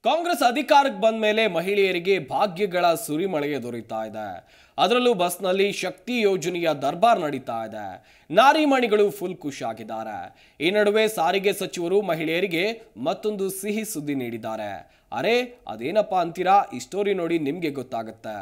ಕಾಂಗ್ರೆಸ್ ಅಧಿಕಾರಕ್ಕೆ ಬಂದ ಮೇಲೆ ಮಹಿಳೆಯರಿಗೆ ಭಾಗ್ಯಗಳ ಸುರಿಮಳೆಗೆ ದೊರೀತಾ ಇದೆ ಅದರಲ್ಲೂ ಬಸ್ನಲ್ಲಿ ಶಕ್ತಿ ಯೋಜನೆಯ ದರ್ಬಾರ್ ನಡೀತಾ ಇದೆ ನಾರಿಮಣಿಗಳು ಫುಲ್ ಖುಷಿಯಾಗಿದ್ದಾರೆ ಈ ನಡುವೆ ಸಾರಿಗೆ ಸಚಿವರು ಮಹಿಳೆಯರಿಗೆ ಮತ್ತೊಂದು ಸಿಹಿ ಸುದ್ದಿ ನೀಡಿದ್ದಾರೆ ಅರೆ ಅದೇನಪ್ಪ ಅಂತೀರಾ ಈ ಸ್ಟೋರಿ ನೋಡಿ ನಿಮ್ಗೆ ಗೊತ್ತಾಗುತ್ತೆ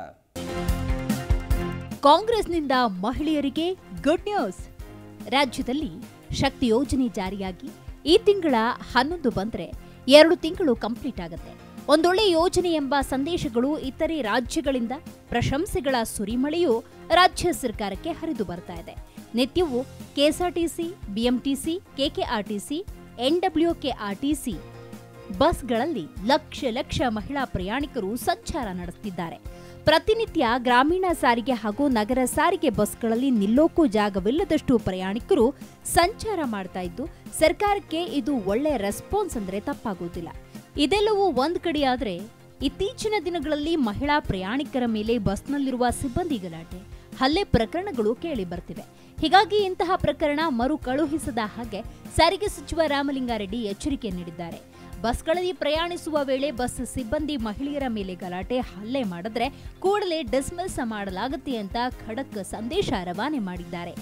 ಕಾಂಗ್ರೆಸ್ನಿಂದ ಮಹಿಳೆಯರಿಗೆ ಗುಡ್ ನ್ಯೂಸ್ ರಾಜ್ಯದಲ್ಲಿ ಶಕ್ತಿ ಯೋಜನೆ ಜಾರಿಯಾಗಿ ಈ ತಿಂಗಳ ಹನ್ನೊಂದು ಬಂದ್ರೆ ಎರಡು ತಿಂಗಳು ಕಂಪ್ಲೀಟ್ ಆಗುತ್ತೆ ಒಂದೊಳ್ಳೆ ಯೋಜನೆ ಎಂಬ ಸಂದೇಶಗಳು ಇತರೆ ರಾಜ್ಯಗಳಿಂದ ಪ್ರಶಂಸೆಗಳ ಸುರಿಮಳೆಯೂ ರಾಜ್ಯ ಸರ್ಕಾರಕ್ಕೆ ಹರಿದು ಬರ್ತಾ ಇದೆ ನಿತ್ಯವೂ ಕೆಎಸ್ಆರ್ಟಿಸಿ ಬಿಎಂಟಿಸಿ ಕೆಕೆಆರ್ಟಿಸಿ ಎನ್ಡಬ್ಲ್ಯೂಕೆಆರ್ಟಿಸಿ ಬಸ್ಗಳಲ್ಲಿ ಲಕ್ಷ ಲಕ್ಷ ಮಹಿಳಾ ಪ್ರಯಾಣಿಕರು ಸಂಚಾರ ನಡೆಸುತ್ತಿದ್ದಾರೆ ಪ್ರತಿನಿತ್ಯ ಗ್ರಾಮೀಣ ಸಾರಿಗೆ ಹಾಗೂ ನಗರ ಸಾರಿಗೆ ಬಸ್ಗಳಲ್ಲಿ ನಿಲ್ಲೋಕೂ ಜಾಗವಿಲ್ಲದಷ್ಟು ಪ್ರಯಾಣಿಕರು ಸಂಚಾರ ಮಾಡ್ತಾ ಇದ್ದು ಸರ್ಕಾರಕ್ಕೆ ಇದು ಒಳ್ಳೆ ರೆಸ್ಪಾನ್ಸ್ ಅಂದ್ರೆ ತಪ್ಪಾಗೋದಿಲ್ಲ ಇದೆಲ್ಲವೂ ಒಂದ್ ಕಡೆಯಾದ್ರೆ ಇತ್ತೀಚಿನ ದಿನಗಳಲ್ಲಿ ಮಹಿಳಾ ಪ್ರಯಾಣಿಕರ ಮೇಲೆ ಬಸ್ನಲ್ಲಿರುವ ಸಿಬ್ಬಂದಿ ಗಲಾಟೆ ಹಲ್ಲೆ ಪ್ರಕರಣಗಳು ಕೇಳಿ ಬರ್ತಿವೆ ಹೀಗಾಗಿ ಇಂತಹ ಪ್ರಕರಣ ಮರು ಕಳುಹಿಸದ ಹಾಗೆ ಸಾರಿಗೆ ಸಚಿವ ರಾಮಲಿಂಗಾರೆಡ್ಡಿ ಎಚ್ಚರಿಕೆ ನೀಡಿದ್ದಾರೆ ಬಸ್ಗಳಲ್ಲಿ ಪ್ರಯಾಣಿಸುವ ವೇಳೆ ಬಸ್ ಸಿಬ್ಬಂದಿ ಮಹಿಳೆಯರ ಮೇಲೆ ಗಲಾಟೆ ಹಲ್ಲೆ ಮಾಡಿದ್ರೆ ಕೂಡಲೇ ಡಿಸ್ಮಿಸ್ ಮಾಡಲಾಗುತ್ತೆ ಅಂತ ಖಡಕ್ ಸಂದೇಶ ರವಾನೆ ಮಾಡಿದ್ದಾರೆ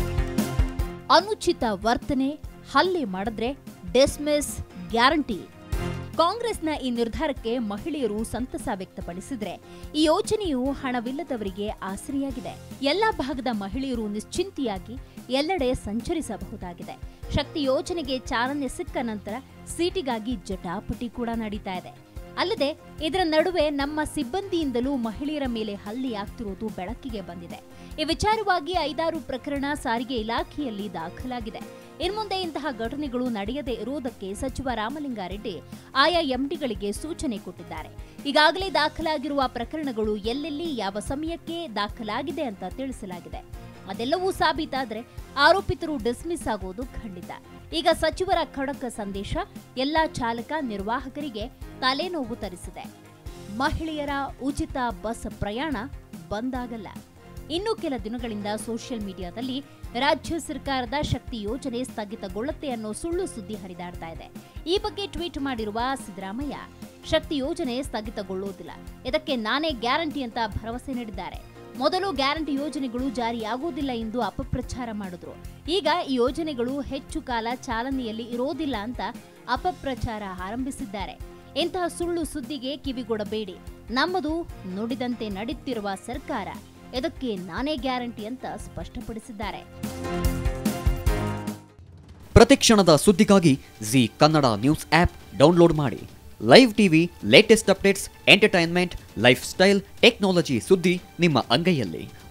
ಅನುಚಿತ ವರ್ತನೆ ಹಲ್ಲೆ ಮಾಡಿದ್ರೆ ಡಿಸ್ಮಿಸ್ ಗ್ಯಾರಂಟಿ ಕಾಂಗ್ರೆಸ್ನ ಈ ನಿರ್ಧಾರಕ್ಕೆ ಮಹಿಳೆಯರು ಸಂತಸ ವ್ಯಕ್ತಪಡಿಸಿದ್ರೆ ಈ ಯೋಜನೆಯು ಹಣವಿಲ್ಲದವರಿಗೆ ಆಸರೆಯಾಗಿದೆ ಎಲ್ಲ ಭಾಗದ ಮಹಿಳೆಯರು ನಿಶ್ಚಿಂತೆಯಾಗಿ ಎಲ್ಲೆಡೆ ಸಂಚರಿಸಬಹುದಾಗಿದೆ ಶಕ್ತಿ ಯೋಜನೆಗೆ ಚಾಲನೆ ಸಿಕ್ಕ ನಂತರ ಸೀಟಿಗಾಗಿ ಜಟಾಪಟಿ ಕೂಡ ನಡೀತಾ ಇದೆ ಅಲ್ಲದೆ ಇದರ ನಡುವೆ ನಮ್ಮ ಸಿಬ್ಬಂದಿಯಿಂದಲೂ ಮಹಿಳೆಯರ ಮೇಲೆ ಹಲ್ಲೆಯಾಗ್ತಿರುವುದು ಬೆಳಕಿಗೆ ಬಂದಿದೆ ಈ ವಿಚಾರವಾಗಿ ಐದಾರು ಪ್ರಕರಣ ಸಾರಿಗೆ ಇಲಾಖೆಯಲ್ಲಿ ದಾಖಲಾಗಿದೆ ಇನ್ಮುಂದೆ ಇಂತಹ ಘಟನೆಗಳು ನಡೆಯದೇ ಇರುವುದಕ್ಕೆ ಸಚಿವ ರಾಮಲಿಂಗಾರೆಡ್ಡಿ ಆಯಾ ಎಂಡಿಗಳಿಗೆ ಸೂಚನೆ ಕೊಟ್ಟಿದ್ದಾರೆ ಈಗಾಗಲೇ ದಾಖಲಾಗಿರುವ ಪ್ರಕರಣಗಳು ಎಲ್ಲೆಲ್ಲಿ ಯಾವ ಸಮಯಕ್ಕೆ ದಾಖಲಾಗಿದೆ ಅಂತ ತಿಳಿಸಲಾಗಿದೆ ಅದೆಲ್ಲವೂ ಸಾಬೀತಾದ್ರೆ ಆರೋಪಿತರು ಡಿಸ್ಮಿಸ್ ಆಗೋದು ಖಂಡಿತ ಈಗ ಸಚಿವರ ಖಡಕ್ ಸಂದೇಶ ಎಲ್ಲಾ ಚಾಲಕ ನಿರ್ವಾಹಕರಿಗೆ ತಲೆನೋವು ತರಿಸಿದೆ ಮಹಿಳೆಯರ ಉಚಿತ ಬಸ್ ಪ್ರಯಾಣ ಬಂದಾಗಲ್ಲ ಇನ್ನು ಕೆಲ ದಿನಗಳಿಂದ ಸೋಷಿಯಲ್ ಮೀಡಿಯಾದಲ್ಲಿ ರಾಜ್ಯ ಸರ್ಕಾರದ ಶಕ್ತಿ ಯೋಜನೆ ಸ್ಥಗಿತಗೊಳ್ಳುತ್ತೆ ಅನ್ನೋ ಸುಳ್ಳು ಸುದ್ದಿ ಹರಿದಾಡ್ತಾ ಇದೆ ಈ ಬಗ್ಗೆ ಟ್ವೀಟ್ ಮಾಡಿರುವ ಸಿದ್ದರಾಮಯ್ಯ ಶಕ್ತಿ ಯೋಜನೆ ಸ್ಥಗಿತಗೊಳ್ಳುವುದಿಲ್ಲ ಇದಕ್ಕೆ ನಾನೇ ಗ್ಯಾರಂಟಿ ಅಂತ ಭರವಸೆ ನೀಡಿದ್ದಾರೆ ಮೊದಲು ಗ್ಯಾರಂಟಿ ಯೋಜನೆಗಳು ಜಾರಿಯಾಗುವುದಿಲ್ಲ ಎಂದು ಅಪಪ್ರಚಾರ ಮಾಡಿದ್ರು ಈಗ ಈ ಯೋಜನೆಗಳು ಹೆಚ್ಚು ಕಾಲ ಚಾಲನೆಯಲ್ಲಿ ಇರೋದಿಲ್ಲ ಅಂತ ಅಪಪ್ರಚಾರ ಆರಂಭಿಸಿದ್ದಾರೆ ಇಂತಹ ಸುಳ್ಳು ಸುದ್ದಿಗೆ ಕಿವಿಗೊಡಬೇಡಿ ನಮ್ಮದು ನುಡಿದಂತೆ ನಡೆಯುತ್ತಿರುವ ಸರ್ಕಾರ ಇದಕ್ಕೆ ನಾನೇ ಗ್ಯಾರಂಟಿ ಅಂತ ಸ್ಪಷ್ಟಪಡಿಸಿದ್ದಾರೆ ಪ್ರತಿಕ್ಷಣದ ಸುದ್ದಿಗಾಗಿ Zee Kannada news app download ಮಾಡಿ live TV latest updates entertainment lifestyle technology ಸುದ್ದಿ ನಿಮ್ಮ ಅಂಗೈಯಲ್ಲಿ